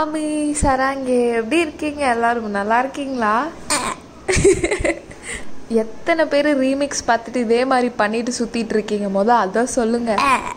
மாமி சராங்கே எப்படி இருக்கீங்க எல்லாரும் நல்லா இருக்கீங்களா எத்தனை பேர் ரீமிக்ஸ் பார்த்துட்டு இதே மாதிரி பண்ணிட்டு சுத்திட்டு இருக்கீங்க முத அதான் சொல்லுங்க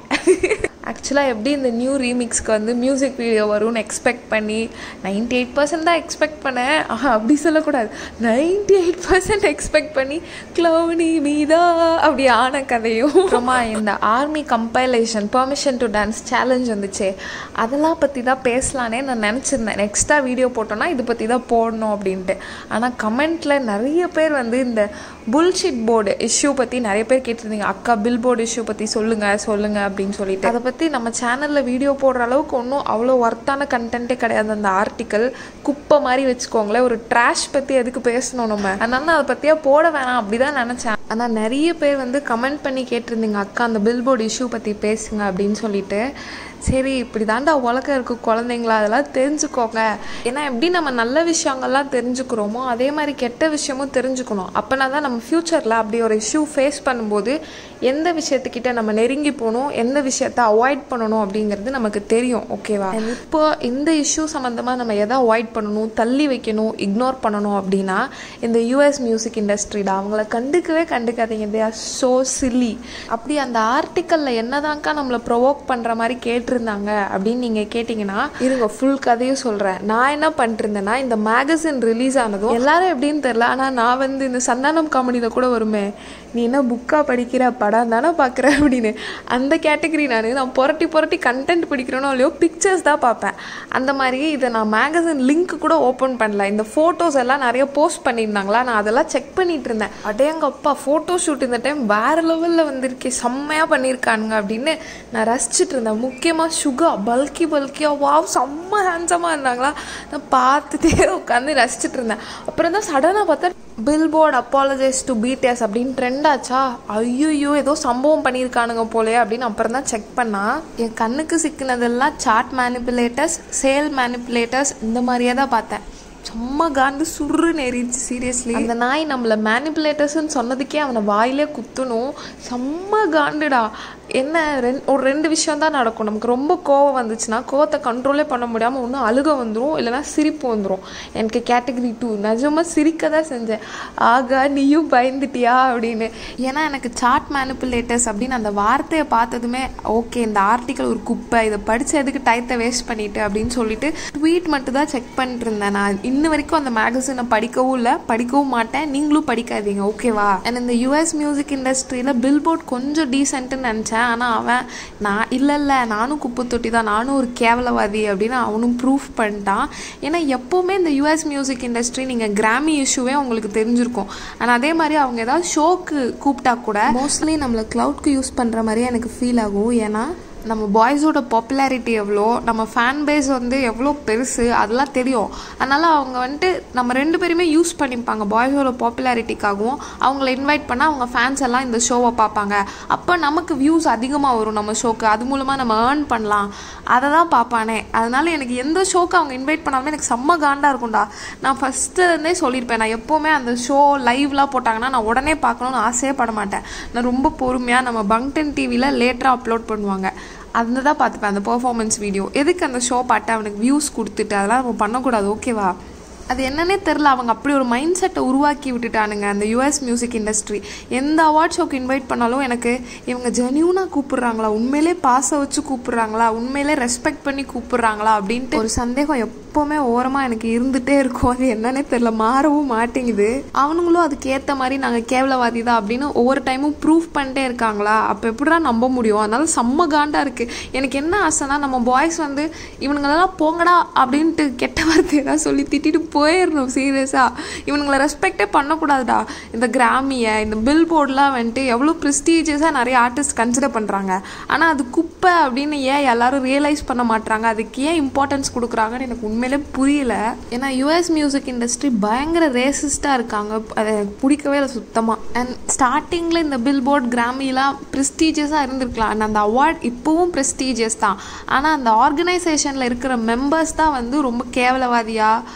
ஆக்சுவலாக எப்படி இந்த நியூ ரீமிக்ஸ்க்கு வந்து மியூசிக் வீடியோ வரும்னு எக்ஸ்பெக்ட் பண்ணி நைன்டி எயிட் பர்சன்ட் தான் எக்ஸ்பெக்ட் பண்ணேன் ஆஹா அப்படி சொல்லக்கூடாது நைன்டி எயிட் பர்சன்ட் எக்ஸ்பெக்ட் பண்ணி க்ளவுனி மீதா அப்படி ஆன கதையும் அப்புறமா இந்த army compilation permission to dance challenge வந்துச்சே அதெல்லாம் பற்றி தான் பேசலானே நான் நினச்சிருந்தேன் நெக்ஸ்ட்டாக வீடியோ போட்டோன்னா இது பற்றி தான் போடணும் அப்படின்ட்டு ஆனால் கமெண்ட்டில் நிறைய பேர் வந்து இந்த புல்ஷிட் போர்டு இஷ்யூ பற்றி நிறைய பேர் கேட்டிருந்தீங்க அக்கா பில் போர்டு இஷ்யூ பற்றி சொல்லுங்கள் சொல்லுங்கள் அப்படின்னு சொல்லிட்டு அதை பற்றி நம்ம சேனலில் வீடியோ போடுற அளவுக்கு ஒன்றும் அவ்வளோ ஒர்த்தான கண்டென்ட்டே கிடையாது அந்த ஆர்டிக்கல் குப்பை மாதிரி வச்சுக்கோங்களேன் ஒரு ட்ராஷ் பற்றி எதுக்கு பேசணும் நம்ம அதனால நான் அதை பற்றியா போட வேணாம் அப்படி தான் நினச்சேன் ஆனால் நிறைய பேர் வந்து கமெண்ட் பண்ணி கேட்டிருந்தீங்க அக்கா அந்த பில் போர்டு இஷ்யூ பற்றி பேசுங்க அப்படின்னு சொல்லிட்டு சரி இப்படி தாண்டா உலகம் இருக்கு குழந்தைங்களா அதெல்லாம் தெரிஞ்சுக்கோங்க ஏன்னா எப்படி நம்ம நல்ல விஷயங்கள்லாம் தெரிஞ்சுக்கிறோமோ அதே மாதிரி கெட்ட விஷயமும் தெரிஞ்சுக்கணும் அப்போனா தான் நம்ம ஃப்யூச்சரில் அப்படி ஒரு இஷ்யூ ஃபேஸ் பண்ணும்போது எந்த விஷயத்துக்கிட்ட நம்ம நெருங்கி போகணும் எந்த விஷயத்த அவாய்ட் பண்ணணும் அப்படிங்கிறது நமக்கு தெரியும் ஓகேவா இப்போ இந்த இஷ்யூ சம்மந்தமாக நம்ம எதை அவாய்ட் பண்ணணும் தள்ளி வைக்கணும் இக்னோர் பண்ணணும் அப்படின்னா இந்த யூஎஸ் மியூசிக் இண்டஸ்ட்ரிடா அவங்கள கண்டுக்கவே கண்டுக்காதீங்க தே ஆர் ஸோ சில்லி அப்படி அந்த ஆர்டிக்கலில் என்னதான்க்கா நம்மளை ப்ரொவோக் பண்ணுற மாதிரி கேட்டிருந்தாங்க அப்படின்னு நீங்கள் கேட்டிங்கன்னா இருங்க ஃபுல் கதையும் சொல்கிறேன் நான் என்ன பண்ணிருந்தேன்னா இந்த மேகசின் ரிலீஸ் ஆனதும் எல்லாரும் எப்படின்னு தெரில ஆனால் நான் வந்து இந்த சந்தானம் காமெடியில் கூட வருமே நீ என்ன புக்காக படிக்கிற படம் தானே பார்க்குற அப்படின்னு அந்த கேட்டகரி நான் நான் புரட்டி புரட்டி கண்டென்ட் படிக்கிறேனோ இல்லையோ பிக்சர்ஸ் தான் பார்ப்பேன் அந்த மாதிரி இதை நான் மேகசின் லிங்க் கூட ஓப்பன் பண்ணல இந்த ஃபோட்டோஸ் எல்லாம் நிறைய போஸ்ட் பண்ணியிருந்தாங்களா நான் அதெல்லாம் செக் பண்ணிட்டு இருந்தேன் அடேங்கப்பா ஃபோட்டோ ஷூட் இந்த டைம் வேற லெவலில் வந்திருக்கே செம்மையாக பண்ணியிருக்கானுங்க அப்படின்னு நான் ரசிச்சிட்டு இருந்தேன் முக்கியமாக சுகா பல்கி பல்கியாக வாவ் செம்ம ஹேண்ட்ஸமாக இருந்தாங்களா நான் பார்த்துட்டே உட்காந்து ரசிச்சிட்டு இருந்தேன் அப்புறம் தான் சடனாக பார்த்தா பில்போர்ட் அப்பாலஜைஸ் டு பிடிஎஸ் அப்படின்னு ட்ரெண்ட் ஆச்சா ஐயோ ஏதோ சம்பவம் பண்ணியிருக்கானுங்க போலே அப்படின்னு அப்புறம் தான் செக் பண்ணா என் கண்ணுக்கு சிக்கினதெல்லாம் சார்ட் மேனிப்புலேட்டர்ஸ் சேல் மேனிப்புலேட்டர்ஸ் இந்த மாதிரியே தான் பார்த்தேன் செம்ம காண்டு சுரு நேரிச்சு சீரியஸ்லி அந்த நாய் நம்மள மேனிப்புலேட்டர்ஸ்னு சொன்னதுக்கே அவனை வாயிலே குத்தணும் செம்ம காண்டுடா என்ன ரெண் ஒரு ரெண்டு விஷயம் தான் நடக்கும் நமக்கு ரொம்ப கோவம் வந்துச்சுன்னா கோவத்தை கண்ட்ரோலே பண்ண முடியாமல் ஒன்று அழுக வந்துடும் இல்லைனா சிரிப்பு வந்துடும் எனக்கு கேட்டகரி டூ நிஜமாக சிரிக்க தான் செஞ்சேன் ஆகா நீயும் பயந்துட்டியா அப்படின்னு ஏன்னா எனக்கு சார்ட் மேனிப்புலேட்டர்ஸ் அப்படின்னு அந்த வார்த்தையை பார்த்ததுமே ஓகே இந்த ஆர்டிக்கல் ஒரு குப்பை இதை படித்து எதுக்கு டயத்தை வேஸ்ட் பண்ணிட்டு அப்படின்னு சொல்லிட்டு ட்வீட் மட்டும் தான் செக் பண்ணிட்டு இருந்தேன் நான் இன்ன வரைக்கும் அந்த மேகசினை படிக்கவும் இல்லை படிக்கவும் மாட்டேன் நீங்களும் படிக்காதீங்க ஓகேவா அண்ட் இந்த யூஎஸ் மியூசிக் இண்டஸ்ட்ரியில் பில்போர்ட் கொஞ்சம் டீசென்ட்டுன்னு நினச்சேன் ஆனால் அவன் நான் இல்லை இல்லை நானும் குப்பை தொட்டி தான் நானும் ஒரு கேவலவாதி அப்படின்னு அவனும் ப்ரூஃப் பண்ணிட்டான் ஏன்னா எப்போவுமே இந்த யூஎஸ் மியூசிக் இண்டஸ்ட்ரி நீங்கள் கிராமி இஷ்யூவே உங்களுக்கு தெரிஞ்சிருக்கும் ஆனால் அதே மாதிரி அவங்க ஏதாவது ஷோக்கு கூப்பிட்டா கூட மோஸ்ட்லி நம்மளை க்ளவுட்க்கு யூஸ் பண்ணுற மாதிரியே எனக்கு ஃபீல் ஆகும் ஏன்னா நம்ம பாய்ஸோட பாப்புலாரிட்டி எவ்வளோ நம்ம ஃபேன் பேஸ் வந்து எவ்வளோ பெருசு அதெல்லாம் தெரியும் அதனால் அவங்க வந்துட்டு நம்ம ரெண்டு பேருமே யூஸ் பண்ணிப்பாங்க பாய்ஸோட பாப்புலாரிட்டிக்காகவும் அவங்கள இன்வைட் பண்ணால் அவங்க ஃபேன்ஸ் எல்லாம் இந்த ஷோவை பார்ப்பாங்க அப்போ நமக்கு வியூஸ் அதிகமாக வரும் நம்ம ஷோக்கு அது மூலமாக நம்ம ஏர்ன் பண்ணலாம் அதை தான் பார்ப்பானே அதனால் எனக்கு எந்த ஷோக்கு அவங்க இன்வைட் பண்ணாலுமே எனக்கு செம்ம காண்டாக இருக்கும்டா நான் ஃபஸ்ட்டுலேருந்தே சொல்லியிருப்பேன் நான் எப்போவுமே அந்த ஷோ லைவ்லாம் போட்டாங்கன்னா நான் உடனே பார்க்கணுன்னு ஆசையே பட மாட்டேன் நான் ரொம்ப பொறுமையாக நம்ம பங்டன் டிவியில் லேட்டராக அப்லோட் பண்ணுவாங்க அந்த தான் பார்த்துப்பேன் அந்த பெர்ஃபார்மன்ஸ் வீடியோ எதுக்கு அந்த ஷோ பாட்டு அவனுக்கு வியூஸ் கொடுத்துட்டு அதெல்லாம் நம்ம பண்ணக்கூடாது ஓகேவா அது என்னன்னே தெரில அவங்க அப்படி ஒரு மைண்ட் செட்டை உருவாக்கி விட்டுட்டானுங்க அந்த யூஎஸ் மியூசிக் இண்டஸ்ட்ரி எந்த அவார்ட் ஷோக்கு இன்வைட் பண்ணாலும் எனக்கு இவங்க ஜென்யூனாக கூப்பிடுறாங்களா உண்மையிலே பாச வச்சு கூப்பிடுறாங்களா உண்மையிலே ரெஸ்பெக்ட் பண்ணி கூப்பிடுறாங்களா அப்படின்ட்டு ஒரு சந்தேகம் எப்போவுமே ஓரமாக எனக்கு இருந்துகிட்டே இருக்கும் அது என்னன்னே தெரில மாறவும் மாட்டேங்குது அவனுங்களும் அதுக்கு ஏற்ற மாதிரி நாங்கள் கேவலவாதி தான் அப்படின்னு ஒவ்வொரு டைமும் ப்ரூஃப் பண்ணிட்டே இருக்காங்களா அப்போ எப்படிடா நம்ப முடியும் அதனால செம்ம காண்டாக இருக்குது எனக்கு என்ன ஆசைனா நம்ம பாய்ஸ் வந்து இவனுங்களெல்லாம் போங்கடா அப்படின்ட்டு கெட்ட வார்த்தை ஏதாவது சொல்லி திட்டிட்டு போயிடணும் சீரியஸாக இவனுங்களை ரெஸ்பெக்டே பண்ணக்கூடாதுடா இந்த கிராமியை இந்த பில் போர்டெலாம் வந்துட்டு எவ்வளோ ப்ரெஸ்டீஜியஸாக நிறைய ஆர்டிஸ்ட் கன்சிடர் பண்ணுறாங்க ஆனால் அது குப்பை அப்படின்னு ஏன் எல்லாரும் ரியலைஸ் பண்ண மாட்டாங்க அதுக்கு ஏன் இம்பார்ட்டன்ஸ் கொடுக்குறாங்கன்னு எனக்கு உண்மையிலே புரியல ஏன்னா யூஎஸ் மியூசிக் இண்டஸ்ட்ரி பயங்கர ரேசிஸ்டாக இருக்காங்க அதை எனக்கு பிடிக்கவே இல்லை சுத்தமாக அண்ட் ஸ்டார்டிங்கில் இந்த பில் போர்ட் கிராமிலாம் ப்ரெஸ்டீஜியஸாக இருந்திருக்கலாம் அண்ட் அந்த அவார்ட் இப்போவும் ப்ரெஸ்டீஜியஸ் தான் ஆனால் அந்த ஆர்கனைசேஷனில் இருக்கிற மெம்பர்ஸ் தான் வந்து ரொம்ப கேவலவாதியாக ரொம்ப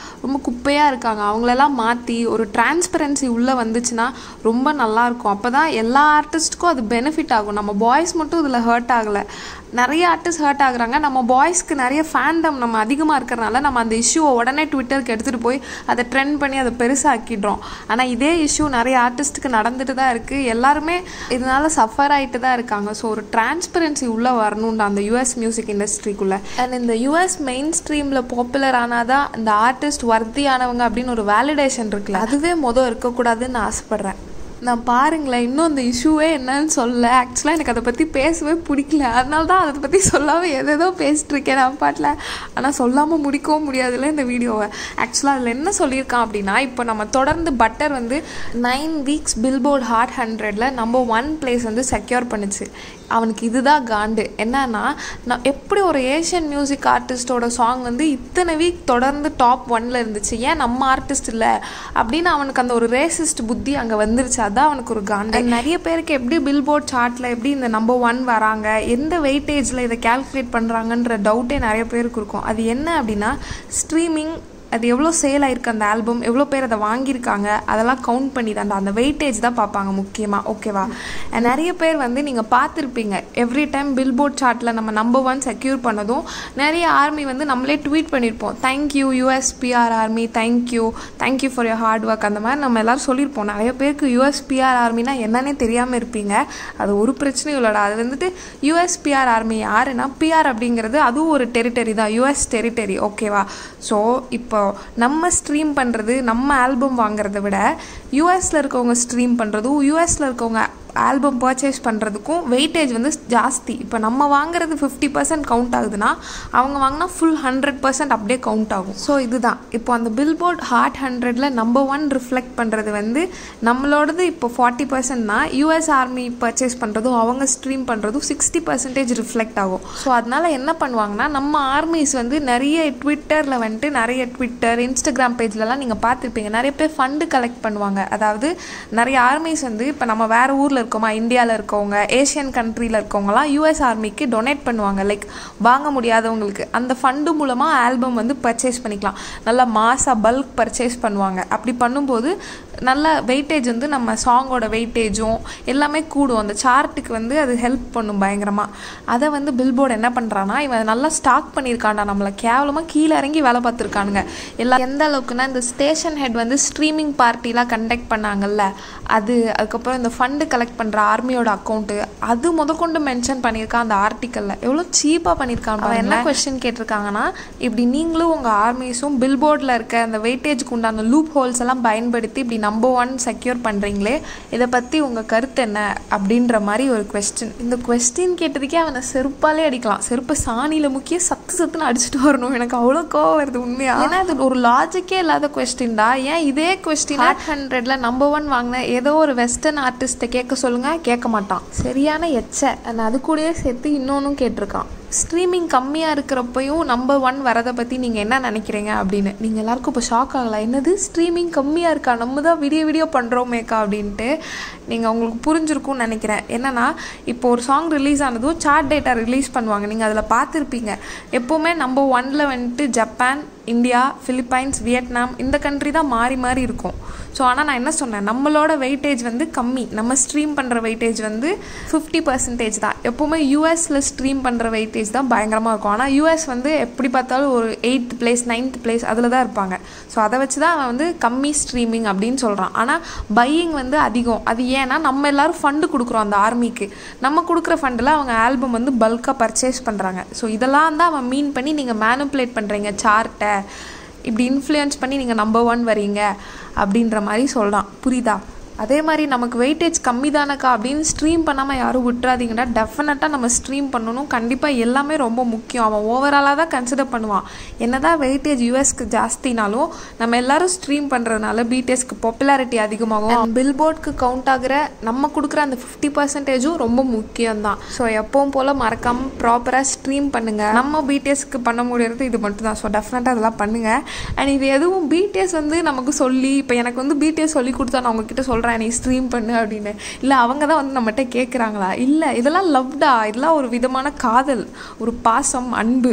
குப்பையாக இருக்காங்க அவங்களெல்லாம் மாற்றி ஒரு டிரான்ஸ்பரன்சி உள்ளே வந்துச்சுன்னா ரொம்ப நல்லாயிருக்கும் அப்போ தான் எல்லா ஆர்டிஸ்ட்டுக்கும் அது பெனிஃபிட் ஆகும் நம்ம பாய்ஸ் மட்டும் இதில் ஹர்ட் ஆகலை நிறைய ஆர்டிஸ்ட் ஹர்ட் ஆகுறாங்க நம்ம பாய்ஸ்க்கு நிறைய ஃபேண்டம் நம்ம அதிகமாக இருக்கிறனால நம்ம அந்த இஷ்யூவை உடனே ட்விட்டருக்கு எடுத்துகிட்டு போய் அதை ட்ரெண்ட் பண்ணி அதை பெருசாக்கிடுறோம் ஆனால் இதே இஷ்யூ நிறைய ஆர்டிஸ்ட்டுக்கு நடந்துட்டு தான் இருக்குது எல்லாருமே இதனால சஃபர் ஆகிட்டு தான் இருக்காங்க ஸோ ஒரு டிரான்ஸ்பரன்சி உள்ளே வரணும்டா அந்த யூஎஸ் மியூசிக் இண்டஸ்ட்ரிக்குள்ளே அண்ட் இந்த யூஎஸ் மெயின் ஸ்ட்ரீமில் பாப்புலர் ஆனாதான் இந்த ஆர்டிஸ்ட் வர்த்தியானவங்க அப்படின்னு ஒரு வேலிடேஷன் இருக்குல்ல அதுவே மொதல் இருக்கக்கூடாதுன்னு நான் ஆசைப்பட்றேன் நான் பாருங்களேன் இன்னும் அந்த இஷ்யூவே என்னன்னு சொல்ல ஆக்சுவலாக எனக்கு அதை பற்றி பேசவே பிடிக்கல அதனால தான் அதை பற்றி சொல்லாமல் எதேதோ பேசிட்டு இருக்கேன் நான் பாட்டில் ஆனால் சொல்லாமல் முடிக்கவும் முடியாதுல்ல இந்த வீடியோவை ஆக்சுவலாக அதில் என்ன சொல்லியிருக்கான் அப்படின்னா இப்போ நம்ம தொடர்ந்து பட்டர் வந்து நைன் வீக்ஸ் பில்போர்ட் ஹாட் ஹண்ட்ரடில் நம்பர் ஒன் பிளேஸ் வந்து செக்யூர் பண்ணுச்சு அவனுக்கு இதுதான் காண்டு என்னன்னா நான் எப்படி ஒரு ஏஷியன் மியூசிக் ஆர்டிஸ்டோட சாங் வந்து இத்தனை வீக் தொடர்ந்து டாப் ஒன்ல இருந்துச்சு ஏன் நம்ம ஆர்டிஸ்ட் இல்லை அப்படின்னு அவனுக்கு அந்த ஒரு ரேசிஸ்ட் புத்தி அங்கே வந்துருச்சு அதான் அவனுக்கு ஒரு காண்டு நிறைய பேருக்கு எப்படி பில்போர்ட் சார்ட்டில் எப்படி இந்த நம்பர் ஒன் வராங்க எந்த வெயிட்டேஜில் இதை கால்குலேட் பண்ணுறாங்கன்ற டவுட்டே நிறைய பேருக்கு இருக்கும் அது என்ன அப்படின்னா ஸ்ட்ரீமிங் அது எவ்வளோ சேல் ஆயிருக்கு அந்த ஆல்பம் எவ்வளோ பேர் அதை வாங்கியிருக்காங்க அதெல்லாம் கவுண்ட் பண்ணி தான் அந்த வெயிட்டேஜ் தான் பார்ப்பாங்க முக்கியமாக ஓகேவா நிறைய பேர் வந்து நீங்கள் பார்த்துருப்பீங்க எவ்ரி டைம் பில்போர்ட் சார்ட்டில் நம்ம நம்பர் ஒன் செக்யூர் பண்ணதும் நிறைய ஆர்மி வந்து நம்மளே ட்வீட் பண்ணியிருப்போம் தேங்க்யூ யூஎஸ்பிஆர் ARMY thank you thank you for your hard work அந்த மாதிரி நம்ம எல்லாரும் சொல்லியிருப்போம் நிறைய பேருக்கு யூஎஸ்பிஆர் ஆர்மினா என்னன்னே தெரியாமல் இருப்பீங்க அது ஒரு பிரச்சனையும் இல்லைடா அது வந்துட்டு யூஎஸ்பிஆர் ஆர்மி யாருன்னா பிஆர் அப்படிங்கிறது அதுவும் ஒரு டெரிட்டரி தான் யூஎஸ் டெரிட்டரி ஓகேவா ஸோ இப்போ நம்ம ஸ்ட்ரீம் பண்ணுறது நம்ம ஆல்பம் வாங்குறத விட யூஎஸில் இருக்கவங்க ஸ்ட்ரீம் பண்ணுறதும் யூஎஸில் இருக்கவங்க ஆல்பம் பர்ச்சேஸ் பண்ணுறதுக்கும் வெயிட்டேஜ் வந்து ஜாஸ்தி இப்போ நம்ம வாங்குறது ஃபிஃப்டி பர்சன்ட் கவுண்ட் ஆகுதுன்னா அவங்க வாங்கினா ஃபுல் ஹண்ட்ரட் பர்சன்ட் அப்படியே கவுண்ட் ஆகும் ஸோ இதுதான் இப்போ அந்த பில்போர்ட் ஹார்ட் ஹண்ட்ரடில் நம்பர் ஒன் ரிஃப்ளெக்ட் பண்ணுறது வந்து நம்மளோடது இப்போ ஃபார்ட்டி பர்சன்ட்னா யூஎஸ் ஆர்மி பர்ச்சேஸ் பண்ணுறதும் அவங்க ஸ்ட்ரீம் பண்ணுறதும் சிக்ஸ்டி பர்சன்டேஜ் ரிஃப்ளெக்ட் ஆகும் ஸோ அதனால என்ன பண்ணுவாங்கன்னா நம்ம ஆர்மிஸ் வந்து நிறைய ட்விட்டரில் வந்துட்டு நிறைய ட்விட்டர் இன்ஸ்டாகிராம் பேஜ்லலாம் நீங்கள் பார்த்துருப்பீங்க நிறைய பேர் ஃபண்டு கலெக்ட் பண்ணுவாங்க அதாவது நிறைய ஆர்மிஸ் வந்து இப்போ நம்ம வேறு ஊரில் இருக்கோமா இந்தியாவில் இருக்கவங்க ஏஷியன் கண்ட்ரியில் இருக்கவங்கலாம் யூஎஸ் ஆர்மிக்கு டொனேட் பண்ணுவாங்க லைக் வாங்க முடியாதவங்களுக்கு அந்த ஃபண்டு மூலமாக ஆல்பம் வந்து பர்ச்சேஸ் பண்ணிக்கலாம் நல்லா மாசாக பல்க் பர்ச்சேஸ் பண்ணுவாங்க அப்படி பண்ணும்போது நல்ல வெயிட்டேஜ் வந்து நம்ம சாங்கோட வெயிட்டேஜும் எல்லாமே கூடும் அந்த சார்ட்டுக்கு வந்து அது ஹெல்ப் பண்ணும் பயங்கரமாக அதை வந்து பில்போர்டு என்ன பண்ணுறான்னா இவன் நல்லா ஸ்டாக் பண்ணியிருக்கான்டா நம்மளை கேவலமாக கீழே இறங்கி வேலை பார்த்துருக்கானுங்க எல்லா எந்த அளவுக்குன்னா இந்த ஸ்டேஷன் ஹெட் வந்து ஸ்ட்ரீமிங் பார்ட்டிலாம் கண்டக்ட் பண்ணாங்கல்ல அது அதுக்கப்புறம் இந்த ஃபண்டு கலெக்ட் பண்ணுற ஆர்மியோட அக்கௌண்ட்டு அது முதற்கொண்டு மென்ஷன் பண்ணியிருக்கான் அந்த ஆர்டிக்கலில் எவ்வளோ சீப்பாக பண்ணியிருக்கான் அவன் என்ன கொஸ்டின் கேட்டிருக்காங்கன்னா இப்படி நீங்களும் உங்கள் ஆர்மிஸும் பில்போர்டில் இருக்க அந்த வெயிட்டேஜ்க்கு உண்டான லூப் ஹோல்ஸ் எல்லாம் பயன்படுத்தி இப்படி நம்பர் ஒன் செக்யூர் பண்ணுறீங்களே இதை பற்றி உங்கள் கருத்து என்ன அப்படின்ற மாதிரி ஒரு கொஸ்டின் இந்த கொஸ்டின் கேட்டதுக்கே அவனை செருப்பாலே அடிக்கலாம் செருப்பை சாணியில் முக்கிய சத்து சத்துன்னு அடிச்சுட்டு வரணும் எனக்கு அவ்வளோ கோவம் வருது உண்மையா ஏன்னா இது ஒரு லாஜிக்கே இல்லாத கொஸ்டின் தான் ஏன் இதே கொஸ்டின் ஹாட் ஹண்ட்ரட்ல நம்பர் ஒன் வாங்கின ஏதோ ஒரு வெஸ்டர்ன் ஆர்டிஸ்ட்டை கேட்க சொல்லுங்க கேட்க மாட்டான் சரியான எச்ச நான் அது கூடயே சேர்த்து இன்னொன்னும் கேட்டிருக்கான் ஸ்ட்ரீமிங் கம்மியாக இருக்கிறப்பையும் நம்பர் ஒன் வரதை பற்றி நீங்கள் என்ன நினைக்கிறீங்க அப்படின்னு நீங்கள் எல்லாருக்கும் இப்போ ஷாக் ஆகலாம் என்னது ஸ்ட்ரீமிங் கம்மியாக இருக்கா நம்ம தான் வீடியோ வீடியோ பண்ணுறோமேக்கா அப்படின்ட்டு நீங்கள் உங்களுக்கு புரிஞ்சிருக்கும்னு நினைக்கிறேன் என்னென்னா இப்போ ஒரு சாங் ரிலீஸ் ஆனதும் சார்ட் டேட்டா ரிலீஸ் பண்ணுவாங்க நீங்கள் அதில் பார்த்துருப்பீங்க எப்போவுமே நம்பர் ஒனில் வந்துட்டு ஜப்பான் இந்தியா ஃபிலிப்பைன்ஸ் வியட்நாம் இந்த கண்ட்ரி தான் மாறி மாறி இருக்கும் ஸோ ஆனால் நான் என்ன சொன்னேன் நம்மளோட வெயிட்டேஜ் வந்து கம்மி நம்ம ஸ்ட்ரீம் பண்ணுற வெயிட்டேஜ் வந்து ஃபிஃப்டி பர்சன்டேஜ் தான் எப்போவுமே யூஎஸில் ஸ்ட்ரீம் பண்ணுற வெயிட்டேஜ் தான் பயங்கரமாக இருக்கும் ஆனால் யூஎஸ் வந்து எப்படி பார்த்தாலும் ஒரு எயித் பிளேஸ் நைன்த் பிளேஸ் அதில் தான் இருப்பாங்க ஸோ அதை வச்சு தான் அவன் வந்து கம்மி ஸ்ட்ரீமிங் அப்படின்னு சொல்கிறான் ஆனால் பையிங் வந்து அதிகம் அது ஏன்னா நம்ம எல்லாரும் ஃபண்டு கொடுக்குறோம் அந்த ஆர்மிக்கு நம்ம கொடுக்குற ஃபண்டில் அவங்க ஆல்பம் வந்து பல்காக பர்ச்சேஸ் பண்ணுறாங்க ஸோ இதெல்லாம் தான் அவன் மீன் பண்ணி நீங்கள் மேனுப்புலேட் பண்ணுறீங்க சார்ட்டை இப்படி இன்ஃப்ளூயன்ஸ் பண்ணி நீங்கள் நம்பர் ஒன் வரீங்க அப்படின்ற மாதிரி சொல்கிறான் புரியுதா அதே மாதிரி நமக்கு வெயிட்டேஜ் கம்மி தானக்கா அப்படின்னு ஸ்ட்ரீம் பண்ணாமல் யாரும் விட்டுறாதீங்கடா டெஃபினட்டாக நம்ம ஸ்ட்ரீம் பண்ணணும் கண்டிப்பாக எல்லாமே ரொம்ப முக்கியம் அவன் ஓவராலாக தான் கன்சிடர் பண்ணுவான் என்னதான் வெயிட்டேஜ் யூஎஸ்க்கு ஜாஸ்தினாலும் நம்ம எல்லாரும் ஸ்ட்ரீம் பண்ணுறதுனால பிடிஎஸ்க்கு பாப்புலாரிட்டி அதிகமாகும் பில்போர்ட்க்கு கவுண்ட் ஆகிற நம்ம கொடுக்குற அந்த ஃபிஃப்டி பர்சன்டேஜும் ரொம்ப முக்கியம் தான் ஸோ எப்பவும் போல் மறக்காமல் ப்ராப்பராக ஸ்ட்ரீம் பண்ணுங்கள் நம்ம பிடிஎஸ்க்கு பண்ண முடியறது இது மட்டும் தான் ஸோ டெஃபினட்டாக அதெல்லாம் பண்ணுங்கள் அண்ட் இது எதுவும் பிடிஎஸ் வந்து நமக்கு சொல்லி இப்போ எனக்கு வந்து பிடிஎஸ் சொல்லி கொடுத்தா நான் உங்ககிட்ட சொல்கிறேன் நீ ஸ்ட்ரீம் பண்ணு அப்படின்னு இல்லை அவங்க தான் வந்து நம்மகிட்ட கேட்குறாங்களா இல்லை இதெல்லாம் லவ்டா இதெல்லாம் ஒரு விதமான காதல் ஒரு பாசம் அன்பு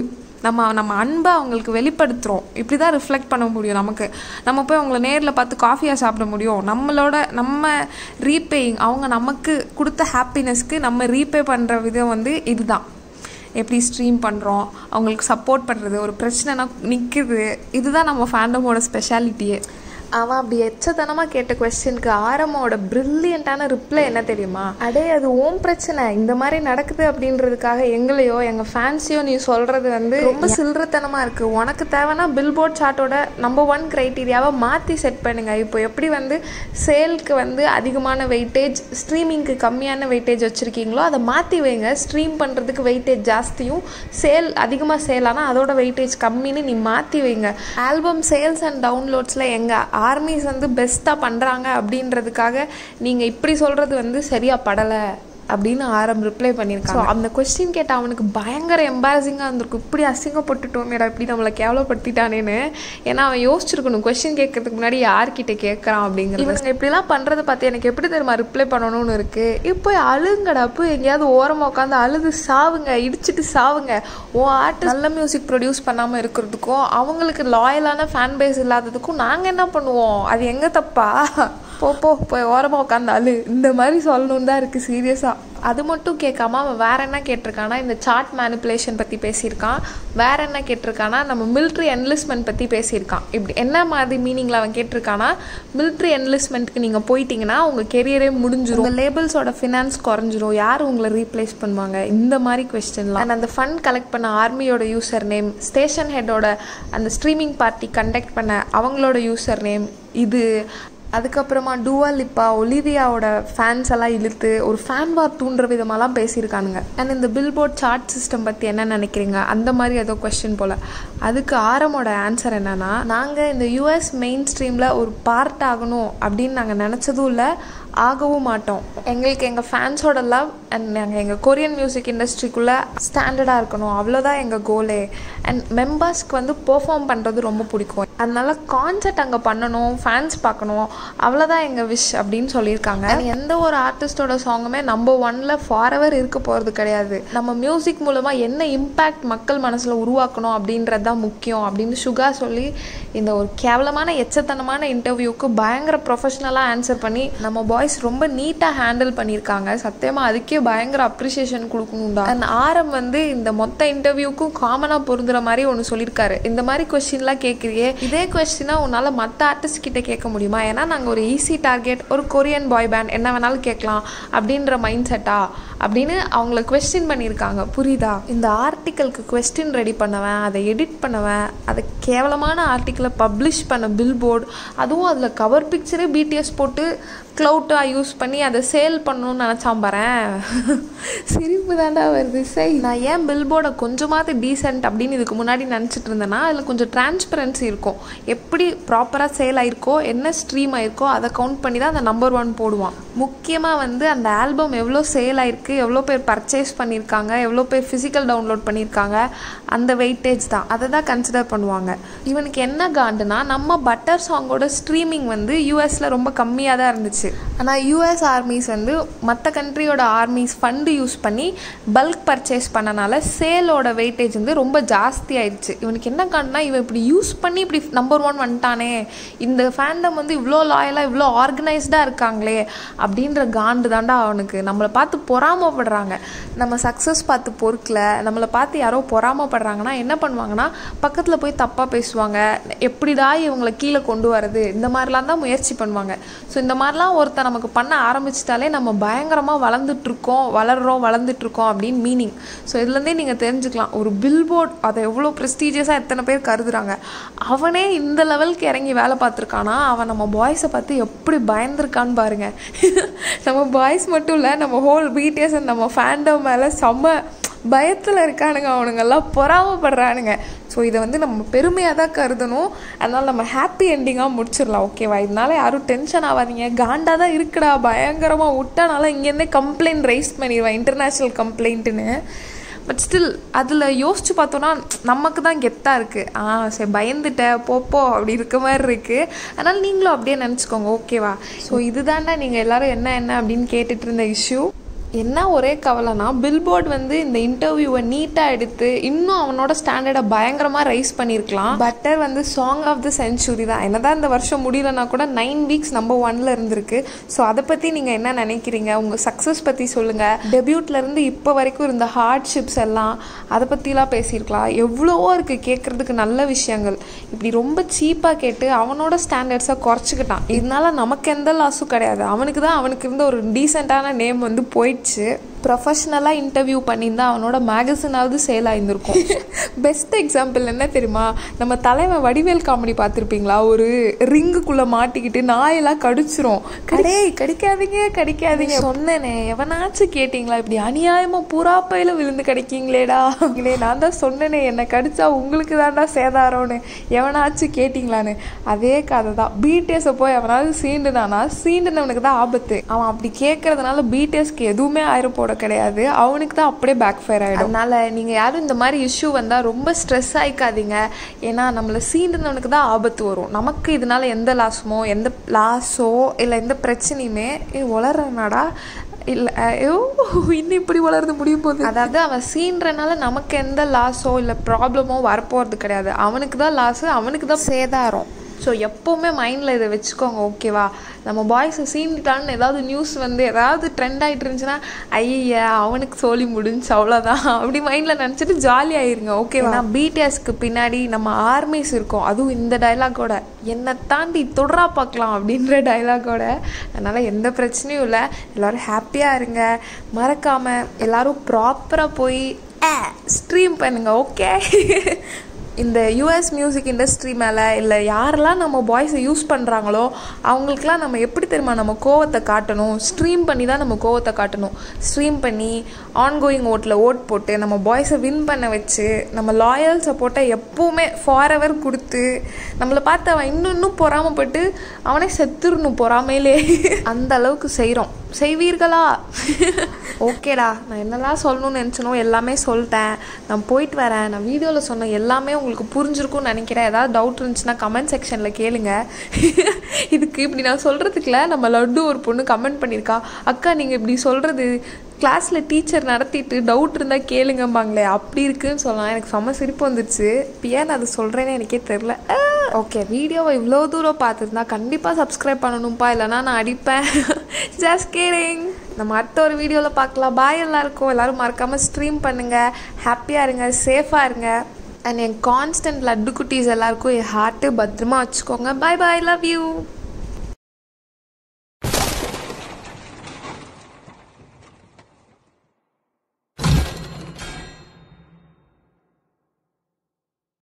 நம்ம நம்ம அன்பை அவங்களுக்கு வெளிப்படுத்துகிறோம் இப்படி தான் ரிஃப்ளெக்ட் பண்ண முடியும் நமக்கு நம்ம போய் அவங்கள நேரில் பார்த்து காஃபியாக சாப்பிட முடியும் நம்மளோட நம்ம ரீபேயிங் அவங்க நமக்கு கொடுத்த ஹாப்பினஸ்க்கு நம்ம ரீபே பண்ணுற விதம் வந்து இதுதான் எப்படி ஸ்ட்ரீம் பண்ணுறோம் அவங்களுக்கு சப்போர்ட் பண்ணுறது ஒரு பிரச்சனைனா நிற்குது இதுதான் நம்ம ஃபேண்டமோட ஸ்பெஷாலிட்டியே அவன் அப்படி எச்சத்தனமாக கேட்ட கொஸ்டினுக்கு ஆரமோட ப்ரில்லியண்ட்டான ரிப்ளை என்ன தெரியுமா அடே அது ஓம் பிரச்சனை இந்த மாதிரி நடக்குது அப்படின்றதுக்காக எங்களையோ எங்கள் ஃபேன்ஸையோ நீ சொல்கிறது வந்து ரொம்ப சில்லறத்தனமாக இருக்குது உனக்கு தேவைன்னா பில்போர்ட் சார்ட்டோட நம்பர் ஒன் க்ரைட்டீரியாவை மாற்றி செட் பண்ணுங்க இப்போ எப்படி வந்து சேல்க்கு வந்து அதிகமான வெயிட்டேஜ் ஸ்ட்ரீமிங்க்கு கம்மியான வெயிட்டேஜ் வச்சுருக்கீங்களோ அதை மாற்றி வைங்க ஸ்ட்ரீம் பண்ணுறதுக்கு வெயிட்டேஜ் ஜாஸ்தியும் சேல் அதிகமாக சேல் ஆனால் அதோட வெயிட்டேஜ் கம்மின்னு நீ மாற்றி வைங்க ஆல்பம் சேல்ஸ் அண்ட் டவுன்லோட்ஸில் எங்கள் ஆர்மிஸ் வந்து பெஸ்ட்டாக பண்ணுறாங்க அப்படின்றதுக்காக நீங்கள் இப்படி சொல்கிறது வந்து சரியாக படலை அப்படின்னு ஆரம் ரிப்ளை பண்ணியிருக்காங்க அந்த கொஸ்டின் கேட்ட அவனுக்கு பயங்கர எம்பாரசிங்காக இருந்திருக்கும் இப்படி அசிங்கப்பட்டுட்டோமேடா இப்படி நம்மளை கேவலப்படுத்திட்டானேன்னு ஏன்னா அவன் யோசிச்சிருக்கணும் கொஸ்டின் கேட்கறதுக்கு முன்னாடி யார்கிட்ட கேட்குறான் அப்படிங்கிறது இவங்க இப்படிலாம் பண்ணுறதை பார்த்து எனக்கு எப்படி தெரியுமா ரிப்ளை பண்ணணும்னு இருக்குது இப்போ அழுங்கடா போய் எங்கேயாவது ஓரமாக உட்காந்து அழுது சாவுங்க இடிச்சிட்டு சாவுங்க ஓ ஆர்ட் நல்ல மியூசிக் ப்ரொடியூஸ் பண்ணாமல் இருக்கிறதுக்கும் அவங்களுக்கு லாயலான ஃபேன் பேஸ் இல்லாததுக்கும் நாங்கள் என்ன பண்ணுவோம் அது எங்கே தப்பா போ போ போய் ஓரமாக உட்காந்து அழு இந்த மாதிரி சொல்லணுன்னு தான் இருக்குது சீரியஸாக அது மட்டும் கேட்காம அவன் வேற என்ன கேட்டிருக்கானா இந்த சார்ட் மேனிப்புலேஷன் பற்றி பேசியிருக்கான் வேற என்ன கேட்டிருக்கானா நம்ம மிலிட்ரி என்லிஸ்ட்மெண்ட் பற்றி பேசியிருக்கான் இப்படி என்ன மாதிரி மீனிங்கில் அவன் கேட்டிருக்கானா மிலிட்ரி என்லிஸ்ட்மெண்ட்டுக்கு நீங்கள் போயிட்டீங்கன்னா உங்கள் கெரியரே முடிஞ்சிரும் உங்கள் லேபிள்ஸோட ஃபினான்ஸ் குறைஞ்சிரும் யார் உங்களை ரீப்ளேஸ் பண்ணுவாங்க இந்த மாதிரி கொஸ்டின்லாம் அண்ட் அந்த ஃபண்ட் கலெக்ட் பண்ண ஆர்மியோட யூசர் நேம் ஸ்டேஷன் ஹெட்டோட அந்த ஸ்ட்ரீமிங் பார்ட்டி கண்டக்ட் பண்ண அவங்களோட யூசர் நேம் இது அதுக்கப்புறமா டூவா லிப்பா ஒலிவியாவோட ஃபேன்ஸ் எல்லாம் இழுத்து ஒரு ஃபேன் வார் தூண்டுற விதமாலாம் பேசியிருக்கானுங்க அண்ட் இந்த பில்போர்ட் சார்ட் சிஸ்டம் பற்றி என்ன நினைக்கிறீங்க அந்த மாதிரி ஏதோ கொஸ்டின் போல் அதுக்கு ஆரமோட ஆன்சர் என்னன்னா நாங்கள் இந்த யூஎஸ் மெயின் ஸ்ட்ரீமில் ஒரு பார்ட் ஆகணும் அப்படின்னு நாங்கள் நினச்சதும் இல்லை ஆகவும் மாட்டோம் எங்களுக்கு எங்கள் ஃபேன்ஸோட லவ் அண்ட் நாங்கள் எங்கள் கொரியன் மியூசிக் இண்டஸ்ட்ரிக்குள்ளே ஸ்டாண்டர்டாக இருக்கணும் அவ்வளோதான் எங்கள் கோலே அண்ட் மெம்பர்ஸ்க்கு வந்து பெர்ஃபார்ம் பண்ணுறது ரொம்ப பிடிக்கும் அதனால கான்சர்ட் அங்கே பண்ணணும் ஃபேன்ஸ் பார்க்கணும் அவ்வளோதான் எங்கள் விஷ் அப்படின்னு சொல்லியிருக்காங்க And எந்த ஒரு ஆர்டிஸ்டோட சாங்குமே நம்பர் ஒன்ல ஃபாரெவர் இருக்க போகிறது கிடையாது நம்ம மியூசிக் மூலமாக என்ன இம்பேக்ட் மக்கள் மனசில் உருவாக்கணும் அப்படின்றது தான் முக்கியம் அப்படின்னு சுகா சொல்லி இந்த ஒரு கேவலமான எச்சத்தனமான இன்டர்வியூக்கு பயங்கர ப்ரொஃபஷ்னலாக ஆன்சர் பண்ணி நம்ம பாய்ஸ் ரொம்ப நீட்டாக ஹேண்டில் பண்ணியிருக்காங்க சத்தியமாக அதுக்கே பயங்கர அப்ரிசியேஷன் கொடுக்கணும்டா அண்ட் ஆரம் வந்து இந்த மொத்த இன்டர்வியூக்கும் காமனாக பொருந்துற மாதிரி ஒன்று சொல்லியிருக்காரு இந்த மாதிரி கொஸ்டின்லாம் கேட்குறியே இதே கொஸ்டினா உன்னால் மற்ற ஆர்டிஸ்ட் கிட்ட கேட்க முடியுமா ஏன்னா நாங்கள் ஒரு ஈஸி டார்கெட் ஒரு கொரியன் பாய் பேண்ட் என்ன வேணாலும் கேட்கலாம் அப்படின்ற மைண்ட் செட்டா அப்படின்னு அவங்கள கொஸ்டின் பண்ணியிருக்காங்க புரியுதா இந்த ஆர்டிக்கலுக்கு கொஸ்டின் ரெடி பண்ணவன் அதை எடிட் பண்ணவன் அதை கேவலமான ஆர்டிக்கலை பப்ளிஷ் பண்ண பில் போர்டு அதுவும் அதில் கவர் பிக்சரே பிடிஎஸ் போட்டு க்ளவுட்டாக யூஸ் பண்ணி அதை சேல் பண்ணணும்னு நினச்சான் பாரேன் சிரிப்பு தாண்டா வருது சரி நான் ஏன் பில்போர்டை கொஞ்சமாவது டீசென்ட் அப்படின்னு இதுக்கு முன்னாடி நினச்சிட்டு இருந்தேன்னா அதில் கொஞ்சம் டிரான்ஸ்பரன்சி இருக்கும் எப்படி ப்ராப்பராக சேல் ஆயிருக்கோ என்ன ஸ்ட்ரீம் ஆயிருக்கோ அதை கவுண்ட் பண்ணி தான் அந்த நம்பர் ஒன் போடுவான் முக்கியமாக வந்து அந்த ஆல்பம் எவ்வளோ சேல் ஆயிருக்கு எவ்வளோ பேர் பர்ச்சேஸ் பண்ணியிருக்காங்க எவ்வளோ பேர் ஃபிசிக்கல் டவுன்லோட் பண்ணியிருக்காங்க அந்த வெயிட்டேஜ் தான் அதை தான் கன்சிடர் பண்ணுவாங்க இவனுக்கு என்ன காண்டுனா நம்ம பட்டர் சாங்கோட ஸ்ட்ரீமிங் வந்து யூஎஸில் ரொம்ப கம்மியாக தான் இருந்துச்சு ஆனால் யூஎஸ் ஆர்மிஸ் வந்து மற்ற கண்ட்ரியோட ஆர்மிஸ் ஃபண்டு யூஸ் பண்ணி பல்க் பர்ச்சேஸ் பண்ணனால சேலோட வெயிட்டேஜ் வந்து ரொம்ப ஜாஸ்தி ஆயிடுச்சு இவனுக்கு என்ன காண்டுனா இவன் இப்படி யூஸ் பண்ணி இப்படி நம்பர் ஒன் வந்துட்டானே இந்த ஃபேண்டம் வந்து இவ்வளோ லாயலாக இவ்வளோ ஆர்கனைஸ்டாக இருக்காங்களே அப்படின்ற காண்டு தாண்டா அவனுக்கு நம்மளை பார்த்து பொறாமப்படுறாங்க நம்ம சக்ஸஸ் பார்த்து பொறுக்கல நம்மளை பார்த்து யாரோ பொறாமப்படுறாங்கன்னா என்ன பண்ணுவாங்கன்னா பக்கத்தில் போய் தப்பாக பேசுவாங்க எப்படிடா இவங்களை கீழே கொண்டு வரது இந்த மாதிரிலாம் தான் முயற்சி பண்ணுவாங்க ஸோ இந்த மாதிரிலாம் ஒருத்தன் நமக்கு பண்ண ஆரம்பிச்சிட்டாலே நம்ம பயங்கரமாக வளர்ந்துட்டுருக்கோம் வளர்றோம் வளர்ந்துட்டுருக்கோம் அப்படின்னு மீனிங் ஸோ இதுலேருந்தே நீங்கள் தெரிஞ்சுக்கலாம் ஒரு பில்போர்ட் அதை எவ்வளோ ப்ரெஸ்டீஜியஸாக எத்தனை பேர் கருதுறாங்க அவனே இந்த லெவலுக்கு இறங்கி வேலை பார்த்துருக்கானா அவன் நம்ம பாய்ஸை பார்த்து எப்படி பயந்துருக்கான்னு பாருங்க நம்ம பாய்ஸ் மட்டும் இல்லை நம்ம ஹோல் பிடிஎஸ் நம்ம ஃபேண்டம் மேலே செம்ம பயத்தில் இருக்கானுங்க அவனுங்கெல்லாம் பொறாமப்படுறானுங்க ஸோ இதை வந்து நம்ம பெருமையாக தான் கருதணும் அதனால் நம்ம ஹாப்பி எண்டிங்காக முடிச்சிடலாம் ஓகேவா இதனால யாரும் டென்ஷன் ஆகாதீங்க காண்டா தான் இருக்குடா பயங்கரமாக விட்டானால இங்கேருந்தே கம்ப்ளைண்ட் ரைஸ் பண்ணிடுவேன் இன்டர்நேஷ்னல் கம்ப்ளைண்ட்டுன்னு பட் ஸ்டில் அதில் யோசிச்சு பார்த்தோன்னா நமக்கு தான் கெத்தாக இருக்குது ஆ சரி பயந்துட்ட போப்போ அப்படி இருக்க மாதிரி இருக்குது அதனால் நீங்களும் அப்படியே நினச்சிக்கோங்க ஓகேவா ஸோ இதுதாண்டா நீங்கள் எல்லோரும் என்ன என்ன அப்படின்னு கேட்டுட்டு இருந்த இஷ்யூ என்ன ஒரே கவலைனா பில்போர்ட் வந்து இந்த இன்டர்வியூவை நீட்டாக எடுத்து இன்னும் அவனோட ஸ்டாண்டர்டை பயங்கரமாக ரைஸ் பண்ணியிருக்கலாம் பட்டர் வந்து சாங் ஆஃப் த செஞ்சுரி தான் என்னதான் இந்த வருஷம் முடியலனா கூட நைன் வீக்ஸ் நம்பர் ஒன்ல இருந்திருக்கு ஸோ அதை பற்றி நீங்கள் என்ன நினைக்கிறீங்க உங்கள் சக்ஸஸ் பற்றி சொல்லுங்கள் டெபியூட்லேருந்து இப்போ வரைக்கும் இருந்த ஹார்ட்ஷிப்ஸ் எல்லாம் அதை பற்றிலாம் பேசியிருக்கலாம் எவ்வளவோ இருக்குது கேட்குறதுக்கு நல்ல விஷயங்கள் இப்படி ரொம்ப சீப்பாக கேட்டு அவனோட ஸ்டாண்டர்ட்ஸை குறைச்சிக்கிட்டான் இதனால நமக்கு எந்த லாஸும் கிடையாது அவனுக்கு தான் அவனுக்கு இருந்த ஒரு டீசெண்டான நேம் வந்து போயிடுச்சு ப்ரொஃபஷ்னலாக இன்டர்வியூ பண்ணியிருந்தா அவனோட மேகசினாவது சேல் ஆயிருந்திருக்கும் பெஸ்ட் எக்ஸாம்பிள் என்ன தெரியுமா நம்ம தலைவன் வடிவேல் காமெடி பார்த்துருப்பீங்களா ஒரு ரிங்குக்குள்ளே மாட்டிக்கிட்டு நாயெல்லாம் கடிச்சிரும் கடே கடிக்காதீங்க கடிக்காதீங்க சொன்னேனே எவனாச்சும் கேட்டிங்களா இப்படி அநியாயமாக புறாப்பையில் விழுந்து கிடைக்கீங்களேடா இல்லே நான் தான் சொன்னேனே என்னை கடிச்சா உங்களுக்கு தான்டா சேதாரம்னு எவனாச்சும் கேட்டிங்களான்னு அதே கதை தான் பிடிஎஸை போய் அவனாவது சீண்டுனானா சீண்டுனவனுக்கு தான் ஆபத்து அவன் அப்படி கேட்கறதுனால பிடிஎஸ்க்கு எதுவுமே ஆயிரப்போட கிடையாது அவனுக்கு தான் அப்படியே பேக் ஃபயர் ஆகிடும் அதனால நீங்கள் யாரும் இந்த மாதிரி இஷ்யூ வந்தால் ரொம்ப ஸ்ட்ரெஸ் ஆயிக்காதீங்க ஏன்னா நம்மளை சீண்டுனவனுக்கு தான் ஆபத்து வரும் நமக்கு இதனால எந்த லாஸுமோ எந்த லாஸோ இல்லை எந்த பிரச்சனையுமே வளர்றனாடா இல்லை ஐயோ இன்னும் இப்படி வளர்ந்து முடியும் போகுது அதாவது அவன் சீன்றனால நமக்கு எந்த லாஸோ இல்லை ப்ராப்ளமோ வரப்போகிறது கிடையாது அவனுக்கு தான் லாஸு அவனுக்கு தான் சேதாரம் ஸோ எப்போவுமே மைண்டில் இதை வச்சுக்கோங்க ஓகேவா நம்ம பாய்ஸை சீண்டிட்டான்னு ஏதாவது நியூஸ் வந்து ஏதாவது ட்ரெண்ட் ஆகிட்டு இருந்துச்சுன்னா ஐய அவனுக்கு சோழி முடிஞ்சு அவ்வளோதான் அப்படி மைண்டில் நினச்சிட்டு ஜாலி ஆயிருங்க ஓகேவா பிடிஎஸ்க்கு பின்னாடி நம்ம ஆர்மிஸ் இருக்கோம் அதுவும் இந்த டைலாகோட என்னை தாண்டி தொடரா பார்க்கலாம் அப்படின்ற டைலாகோட அதனால் எந்த பிரச்சனையும் இல்லை எல்லோரும் ஹாப்பியாக இருங்க மறக்காமல் எல்லோரும் ப்ராப்பராக போய் ஸ்ட்ரீம் பண்ணுங்க ஓகே இந்த யூஎஸ் மியூசிக் இண்டஸ்ட்ரி மேலே இல்லை யாரெல்லாம் நம்ம வாய்ஸை யூஸ் பண்ணுறாங்களோ அவங்களுக்குலாம் நம்ம எப்படி தெரியுமா நம்ம கோவத்தை காட்டணும் ஸ்ட்ரீம் பண்ணி தான் நம்ம கோவத்தை காட்டணும் ஸ்ட்ரீம் பண்ணி ஆன்கோயிங் ஓட்டில் ஓட் போட்டு நம்ம பாய்ஸை வின் பண்ண வச்சு நம்ம லாயல் சப்போர்ட்டை எப்போவுமே ஃபார் எவர் கொடுத்து நம்மளை பார்த்து அவன் இன்னும் இன்னும் பொறாமப்பட்டு அவனே செத்துடணும் பொறாமையிலே அந்த அளவுக்கு செய்கிறோம் செய்வீர்களா ஓகேடா நான் என்னெல்லாம் சொல்லணும்னு நினச்சனோ எல்லாமே சொல்லிட்டேன் நான் போயிட்டு வரேன் நான் வீடியோவில் சொன்ன எல்லாமே உங்களுக்கு புரிஞ்சிருக்கும்னு நினைக்கிறேன் ஏதாவது டவுட் இருந்துச்சுன்னா கமெண்ட் செக்ஷனில் கேளுங்க இதுக்கு இப்படி நான் சொல்கிறதுக்குல நம்ம லட்டு ஒரு பொண்ணு கமெண்ட் பண்ணியிருக்கா அக்கா நீங்கள் இப்படி சொல்கிறது கிளாஸில் டீச்சர் நடத்திட்டு டவுட் இருந்தால் கேளுங்கம்பாங்களே அப்படி இருக்குன்னு சொல்லலாம் எனக்கு செம்ம சிரிப்பு வந்துடுச்சு இப்போ ஏன் நான் அதை சொல்கிறேன்னு எனக்கே தெரில ஓகே வீடியோவை இவ்வளோ தூரம் பார்த்துருந்தா கண்டிப்பாக சப்ஸ்கிரைப் பண்ணணும்ப்பா இல்லைனா நான் அடிப்பேன் ஜஸ்ட் கேரிங் நம்ம அடுத்த ஒரு வீடியோவில் பார்க்கலாம் பாய் எல்லாருக்கும் எல்லோரும் மறக்காமல் ஸ்ட்ரீம் பண்ணுங்கள் ஹாப்பியாக இருங்க சேஃபாக இருங்க அண்ட் என் கான்ஸ்டன்ட் லட்டு குட்டீஸ் எல்லாருக்கும் என் ஹார்ட்டு பத்திரமா வச்சுக்கோங்க பாய் பாய் லவ் யூ